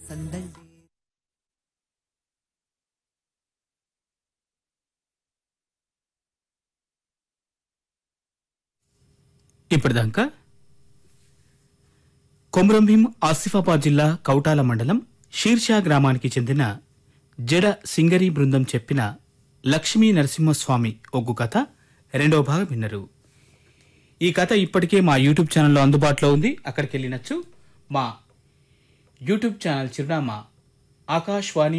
సందడి ఇప్పటిదాకా కొమురంభీం ఆసిఫాబాద్ జిల్లా కౌటాల మండలం షీర్షా గ్రామానికి చెందిన జడ సింగరి బృందం చెప్పిన లక్ష్మీ నరసింహస్వామి ఒగ్గు కథ రెండవ భాగం విన్నరు ఈ కథ ఇప్పటికే మా యూట్యూబ్ ఛానల్లో అందుబాటులో ఉంది అక్కడికి వెళ్ళినచ్చు మా యూట్యూబ్ ఛానల్ చిరునామా ఆకాశవాణి